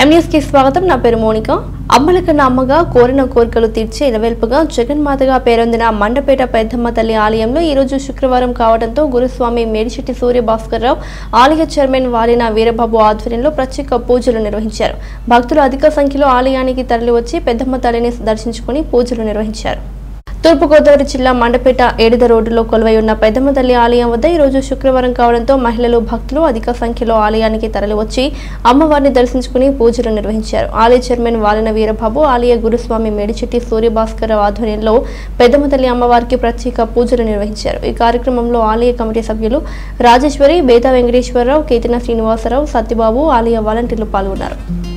M News కి స్వాగతం నా పేరు మోనిక అమ్మల కన్నా అమ్మగా కోరిన కోరికలు తీర్చే ఇలవెల్పుగా జగన్మాతగా పేరొందిన మండపేట పెద్దమ్మ తల్లి ఆలయంలో ఈ రోజు శుక్రవారం కావడంతో గురుస్వామి మేడిశెట్టి సూర్య భాస్కర్రావు ఆలయ చైర్మన్ వాలిన వీరబాబు ఆధ్వర్యంలో ప్రత్యేక పూజలు నిర్వహించారు భక్తులు అధిక సంఖ్యలో ఆలయానికి తరలివచ్చి పెద్దమ్మ తల్లిని దర్శించుకుని పూజలు నిర్వహించారు తూర్పుగోదావరి జిల్లా మండపేట ఏడిద రోడ్డులో కొలువై ఉన్న పెద్దమ్మ తల్లి ఆలయం వద్ద ఈ రోజు శుక్రవారం కావడంతో మహిళలు భక్తులు అధిక సంఖ్యలో ఆలయానికి తరలివచ్చి అమ్మవారిని దర్శించుకుని పూజలు నిర్వహించారు ఆలయ చైర్మన్ వాలిన వీరబాబు ఆలయ గురుస్వామి మేడిచెట్టి సూర్యభాస్కర్ ఆధ్వర్యంలో పెద్దమ్మ తల్లి అమ్మవారికి ప్రత్యేక పూజలు నిర్వహించారు ఈ కార్యక్రమంలో ఆలయ కమిటీ సభ్యులు రాజేశ్వరి బేతా వెంకటేశ్వరరావు కేతిన శ్రీనివాసరావు సత్యబాబు ఆలయ వాలంటీర్లు పాల్గొన్నారు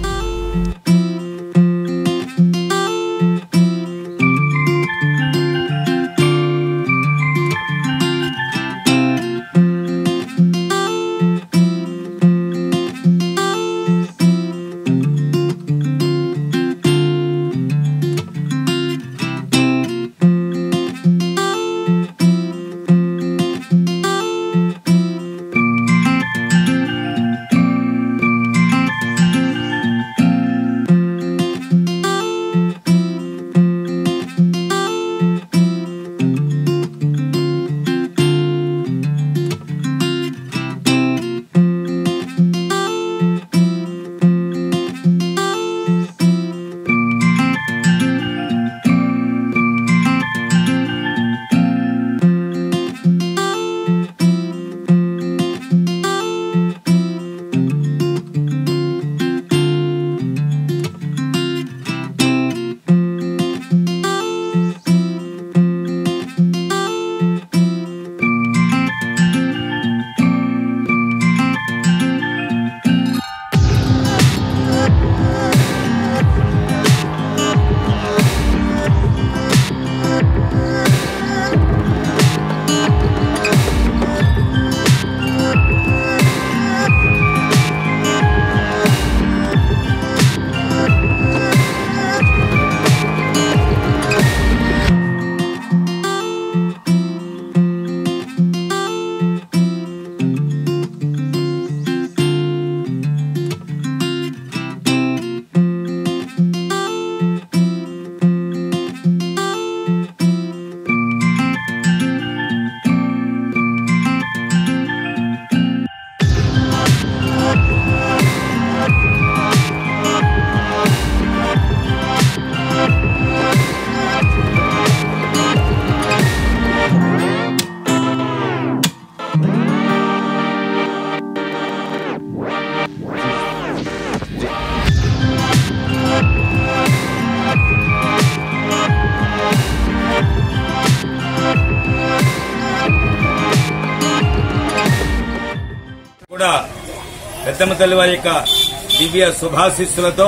కూడా పెద్దమ్మ తల్లి వారి యొక్క దివ్య శుభాశిస్సులతో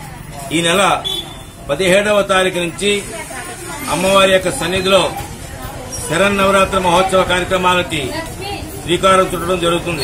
ఈ నెల పదిహేడవ తారీఖు నుంచి అమ్మవారి యొక్క సన్నిధిలో శరన్నవరాత్రి మహోత్సవ కార్యక్రమాలకి శ్రీకారం చుట్టడం జరుగుతుంది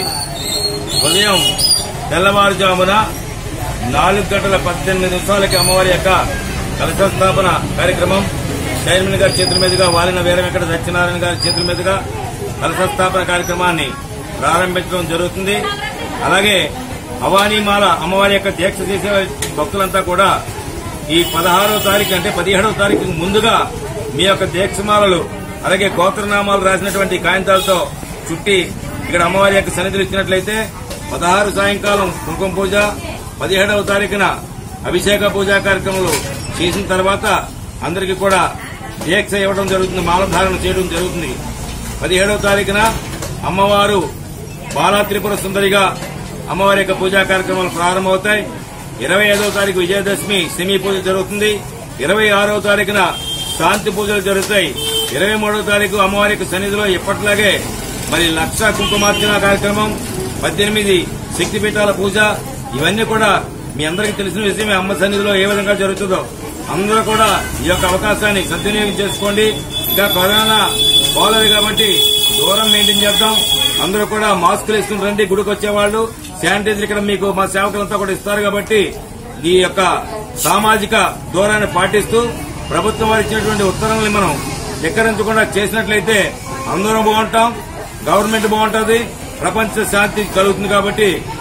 ఉదయం తెల్లవారుజామున నాలుగు గంటల పద్దెనిమిది నిమిషాలకి అమ్మవారి యొక్క కలశస్థాపన కార్యక్రమం చైర్మన్ గారి చేతుల మీదుగా వాలిన వీర వెంకట సత్యనారాయణ గారి చేతుల మీదుగా కలశస్థాపన కార్యక్రమాన్ని ప్రారంభించడం జరుగుతుంది అలాగే భవానీమాల అమ్మవారి యొక్క దీక్ష చేసే భక్తులంతా కూడా ఈ పదహారవ తారీఖు అంటే పదిహేడవ తారీఖు ముందుగా మీ యొక్క దీక్షమాలలు అలాగే గోత్రనామాలు రాసినటువంటి కాగితాలతో చుట్టి ఇక్కడ అమ్మవారి యొక్క సన్నిధులు ఇచ్చినట్లయితే పదహారు సాయంకాలం కుంకుమ పూజ పదిహేడవ తారీఖున అభిషేక పూజా కార్యక్రమాలు చేసిన తర్వాత అందరికీ కూడా దీక్ష ఇవ్వడం జరుగుతుంది మాలధారణ చేయడం జరుగుతుంది పదిహేడవ తారీఖున అమ్మవారు బాలా త్రిపుర సుందరిగా అమ్మవారి యొక్క పూజా కార్యక్రమాలు ప్రారంభమవుతాయి ఇరవై ఐదవ తారీఖు విజయదశమి సెమీ పూజ జరుగుతుంది ఇరవై ఆరవ తారీఖున శాంతి పూజలు జరుగుతాయి ఇరవై మూడవ తారీఖు అమ్మవారి యొక్క సన్నిధిలో ఎప్పటిలాగే మరి లక్ష కుంకుమార్చన కార్యక్రమం పద్దెనిమిది శక్తిపీఠాల పూజ ఇవన్నీ కూడా మీ అందరికీ తెలిసిన విషయమే అమ్మ సన్నిధిలో ఏ విధంగా జరుగుతుందో అందరూ కూడా ఈ యొక్క అవకాశాన్ని సద్వినియోగం చేసుకోండి ఇంకా కరోనా పోలేదు కాబట్టి దూరం మెయింటైన్ చేద్దాం అందరూ కూడా మాస్కులు వేసుకుని రండి గుడికి వచ్చేవాళ్ళు శానిటైజర్ ఇక్కడ మీకు మా సేవకులంతా కూడా ఇస్తారు కాబట్టి ఈ యొక్క సామాజిక దూరాన్ని పాటిస్తూ ప్రభుత్వం వారు ఇచ్చినటువంటి ఉత్తర్వుల్ని మనం ధిక్కరించకుండా చేసినట్లయితే అందరం బాగుంటాం గవర్నమెంట్ బాగుంటుంది ప్రపంచ శాంతి కలుగుతుంది కాబట్టి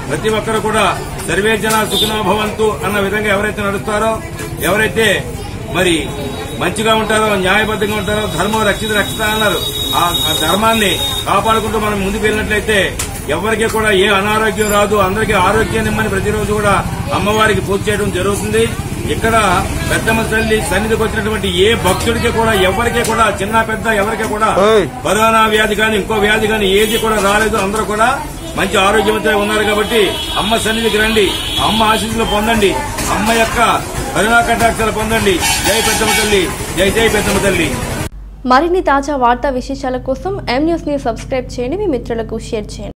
ప్రతి ఒక్కరు కూడా సర్వే జన సుఖినో భవంతు అన్న విధంగా ఎవరైతే నడుస్తారో ఎవరైతే మరి మంచిగా ఉంటారో న్యాయబద్ధంగా ఉంటారో ధర్మం రక్షిత రక్షిత అన్నారు ఆ ఆ ధర్మాన్ని కాపాడుకుంటూ మనం ముందుకు వెళ్ళినట్లయితే ఎవరికి కూడా ఏ అనారోగ్యం రాదు అందరికీ ఆరోగ్యాన్ని ఇమ్మని ప్రతిరోజు కూడా అమ్మవారికి పూజ చేయడం జరుగుతుంది ఇక్కడ పెద్దమ్మ తల్లి సన్నిధికి వచ్చినటువంటి ఏ భక్తుడికి కూడా ఎవరికి కూడా చిన్న పెద్ద ఎవరికి కూడా కరోనా వ్యాధి కానీ ఇంకో వ్యాధి కానీ ఏది కూడా రాలేదు అందరూ కూడా మంచి ఆరోగ్యవంతులై ఉన్నారు కాబట్టి అమ్మ సన్నిధికి రండి అమ్మ ఆశీస్సులు పొందండి అమ్మ యొక్క కరుణా కటాక్షాలు పొందండి జై పెద్దమ్మ తల్లి జై జై పెద్దమ్మ తల్లి మరిన్ని తాజా వార్తా విశేషాల కోసం ఎం న్యూస్ ని సబ్స్క్రైబ్ చేయండి మీ మిత్రులకు షేర్ చేయండి